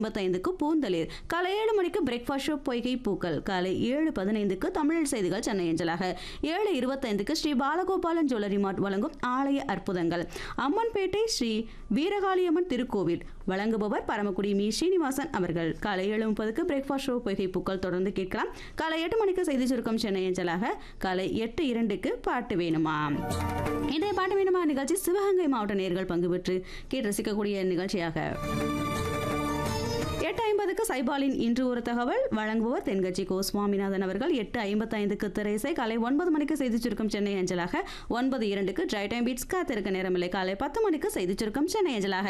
ஐம்பத்தைந்துக்கு பூந்தளிர் காலை ஏழு மணிக்கு பிரேக்ஃபாஸ்ட் ஷோ பொய்கை பூக்கள் காலை ஏழு பதினைந்துக்கு தமிழ் செய்திகள் சென்னை அஞ்சலாக ஏழு இருபத்தைந்துக்கு ஸ்ரீ பாலகோபாலன் ஜுவல்லரி மார்ட் வழங்கும் ஆலய அற்புதங்கள் அம்மன்பேட்டை ஸ்ரீ வீரகாளியம்மன் திருக்கோவில் வழங்குபவர் பரமக்குடி மீ ஸ்ரீனிவாசன் அவர்கள் காலை ஏழு முப்பதுக்கு பிரேக்ஃபாஸ்ட் ஷோ பொய்கை பூக்கள் தொடர்ந்து கேட்கலாம் காலை எட்டு மணிக்கு செய்தி சுருக்கம் சென்னை அஞ்சலாக காலை எட்டு இரண்டுக்கு பாட்டு வேணுமா இன்றைய பாட்டு வேணுமா நிகழ்ச்சி சிவகங்கை மாவட்ட நேர்கள் பங்கு பெற்று கேட்டு ரசிக்கக்கூடிய நிகழ்ச்சியாக எட்டு ஐம்பதுக்கு சைபாலின் இன்று ஒரு தகவல் வழங்குபவர் தென்கட்சி கோ சுவாமிநாதன் அவர்கள் எட்டு ஐம்பத்தைந்துக்கு திரைசை காலை ஒன்பது மணிக்கு செய்தி சுருக்கம் சென்னை அஞ்சலாக ஒன்பது இரண்டுக்கு ட்ரை டைம் பீட்ஸ் காத்திருக்க நேரமில்லை காலை பத்து மணிக்கு செய்தி சுருக்கம் சென்னை அஞ்சலாக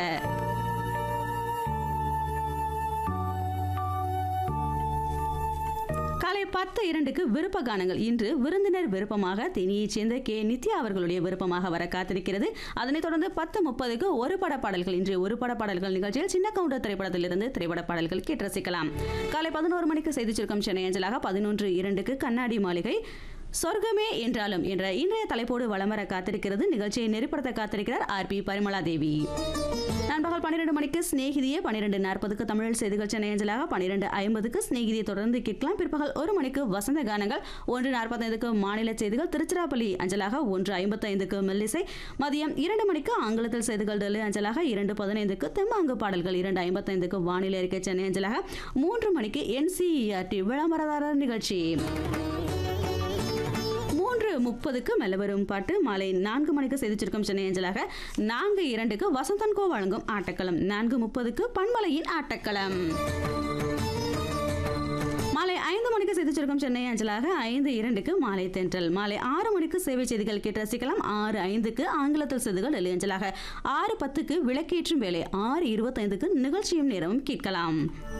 காலை பத்து இரண்டுக்கு விருப்ப கானங்கள் இன்று விருந்தினர் விருப்பமாக தேனியைச் சேர்ந்த கே நித்யா அவர்களுடைய விருப்பமாக வர காத்திருக்கிறது அதனைத் தொடர்ந்து பத்து முப்பதுக்கு ஒரு பட பாடல்கள் இன்று ஒரு பட பாடல்கள் நிகழ்ச்சியில் சின்ன கவுண்டர் திரைப்படத்திலிருந்து திரைப்பட பாடல்கள் கேட்டு ரசிக்கலாம் காலை பதினோரு மணிக்கு செய்தி சுருக்கம் சென்னை அஞ்சலாக பதினொன்று இரண்டுக்கு கண்ணாடி மாளிகை சொர்க்கமே என்றாலும் என்ற இன்றைய தலைப்போடு வலம் வர காத்திருக்கிறது நிகழ்ச்சியை நெறிப்படுத்த காத்திருக்கிறார் ஆர் பி பரிமளா தேவி நண்பகல் பன்னிரெண்டு மணிக்கு ஸ்நேகிதியே பன்னிரெண்டு நாற்பதுக்கு தமிழ் செய்திகள் சென்னை அஞ்சலாக பன்னிரெண்டு ஐம்பதுக்கு ஸ்நேகிதியை தொடர்ந்து கேட்கலாம் பிற்பகல் ஒரு மணிக்கு வசந்த கானங்கள் ஒன்று நாற்பத்தைந்துக்கு மாநில செய்திகள் திருச்சிராப்பள்ளி அஞ்சலாக ஒன்று ஐம்பத்தைந்துக்கு மெல்லிசை மதியம் இரண்டு மணிக்கு ஆங்கிலத்தில் செய்திகள் டெல்லி அஞ்சலாக இரண்டு பதினைந்துக்கு தெம்மாங்கு பாடல்கள் இரண்டு ஐம்பத்தைந்துக்கு வானிலை அறிக்கை சென்னை அஞ்சலாக மூன்று மணிக்கு என்சிஇஆர்டி விளம்பரதாரர் நிகழ்ச்சி மூன்று முப்பதுக்கு மெல்ல வரும் பாட்டு மாலை நான்கு மணிக்கு செய்திச்சிருக்கும் சென்னை அஞ்சலாக நான்கு இரண்டுக்கு வசந்தன்கோ வழங்கும் ஆட்டக்களம் நான்கு முப்பதுக்கு பண்பலையின் ஆட்டக்களம் மாலை ஐந்து மணிக்கு செய்திச்சிருக்கும் சென்னை அஞ்சலாக ஐந்து இரண்டுக்கு மாலை தென்றல் மாலை ஆறு மணிக்கு சேவை செய்திகள் கேட்டு ரசிக்கலாம் ஆறு ஐந்துக்கு ஆங்கிலத்தில் செய்திகள் டெல்லி அஞ்சலாக ஆறு பத்துக்கு விளக்கேற்றும் வேலை ஆறு இருபத்தைந்துக்கு நிகழ்ச்சியும் நேரமும் கேட்கலாம்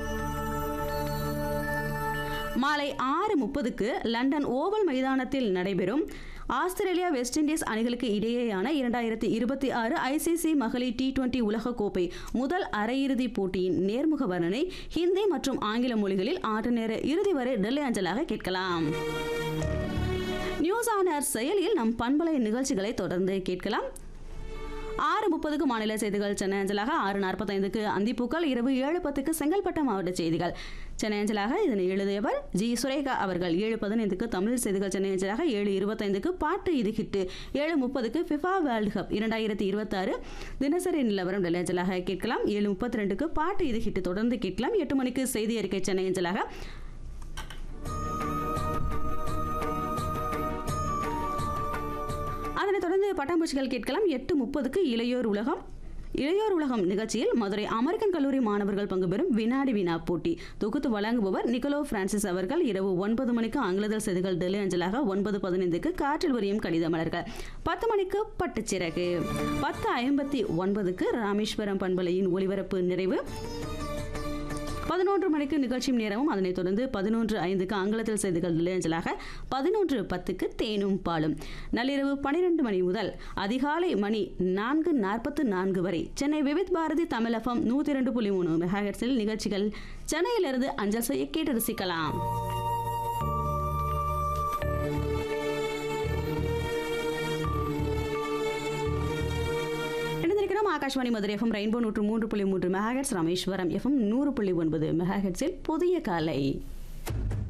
மாலை ஆறு முப்பதுக்கு லண்டன் ஓவல் மைதானத்தில் நடைபெறும் ஆஸ்திரேலியா வெஸ்ட் இண்டீஸ் அணிகளுக்கு இடையேயான இரண்டாயிரத்தி இருபத்தி ஆறு ஐசிசி மகளிர் டி டுவெண்டி உலகக்கோப்பை முதல் அரையிறுதிப் போட்டியின் நேர்முக வர்ணனை ஹிந்தி மற்றும் ஆங்கில மொழிகளில் ஆட்ட நேர இறுதி வரை டெல்லி அஞ்சலாக கேட்கலாம் நியூஸ் ஆனர் செயலியில் நம் பண்பலை நிகழ்ச்சிகளை தொடர்ந்து கேட்கலாம் ஆறு முப்பதுக்கு மாநில செய்திகள் சென்னை அஞ்சலாக ஆறு நாற்பத்தைந்துக்கு அந்திப்பூக்கள் இரவு ஏழு பத்துக்கு செங்கல்பட்டு மாவட்ட செய்திகள் சென்னை அஞ்சலாக இதனை எழுதியவர் ஜி சுரேகா அவர்கள் ஏழு பதினைந்துக்கு தமிழ் செய்திகள் சென்னை அஞ்சலாக ஏழு இருபத்தைந்துக்கு பாட்டு இது ஹிட்டு ஏழு முப்பதுக்கு ஃபிஃபா வேர்ல்டு கப் இரண்டாயிரத்தி இருபத்தாறு தினசரி நிலவரம் டெல்லி அஞ்சலாக கேட்கலாம் ஏழு முப்பத்தி ரெண்டுக்கு பாட்டு இது ஹிட்டு தொடர்ந்து கேட்கலாம் எட்டு மணிக்கு செய்தி அறிக்கை சென்னை அஞ்சலாக அதனைத் தொடர்ந்து பட்டாம்பூச்சிகள் கேட்கலாம் எட்டு முப்பதுக்கு இளையோர் உலகம் இளையோர் உலகம் நிகழ்ச்சியில் மதுரை அமெரிக்கன் கல்லூரி மாணவர்கள் பங்கு பெறும் வினாடி வினா போட்டி தொகுத்து வழங்குபவர் நிக்கோலோ பிரான்சிஸ் அவர்கள் இரவு ஒன்பது மணிக்கு ஆங்கிலத்தில் செய்திகள் டெல்லி அஞ்சலாக ஒன்பது பதினைந்துக்கு காற்றில் வரியும் கடித மலர்கள் பத்து மணிக்கு பட்டுச்சிறகு பத்து ஐம்பத்தி ஒன்பதுக்கு ராமேஸ்வரம் பண்பலையின் ஒளிபரப்பு நிறைவு பதினொன்று மணிக்கு நிகழ்ச்சியும் நேரமும் அதனைத் தொடர்ந்து பதினொன்று ஐந்துக்கு ஆங்கிலத்தில் செய்திகள் நிலையஞ்சலாக பதினொன்று பத்துக்கு தேனும் பாலும் நள்ளிரவு பனிரெண்டு மணி முதல் அதிகாலை மணி நான்கு நாற்பத்து நான்கு வரை சென்னை விவித் பாரதி தமிழகம் நூற்றி இரண்டு புள்ளி மூணு மெகாஹெட்ஸில் நிகழ்ச்சிகள் சென்னையிலிருந்து அஞ்சல் செய்ய கேட்டு ரசிக்கலாம் இணைந்திருக்கிறோம் ஆகாஷ்வாணி மதுரை எஃப்எம் ரெயின்போ நூற்று மூன்று புள்ளி மூன்று மெகாஹெட்ஸ் ராமேஸ்வரம் எஃப்எம் நூறு புள்ளி ஒன்பது மெகாஹெட்ஸில் புதிய காலை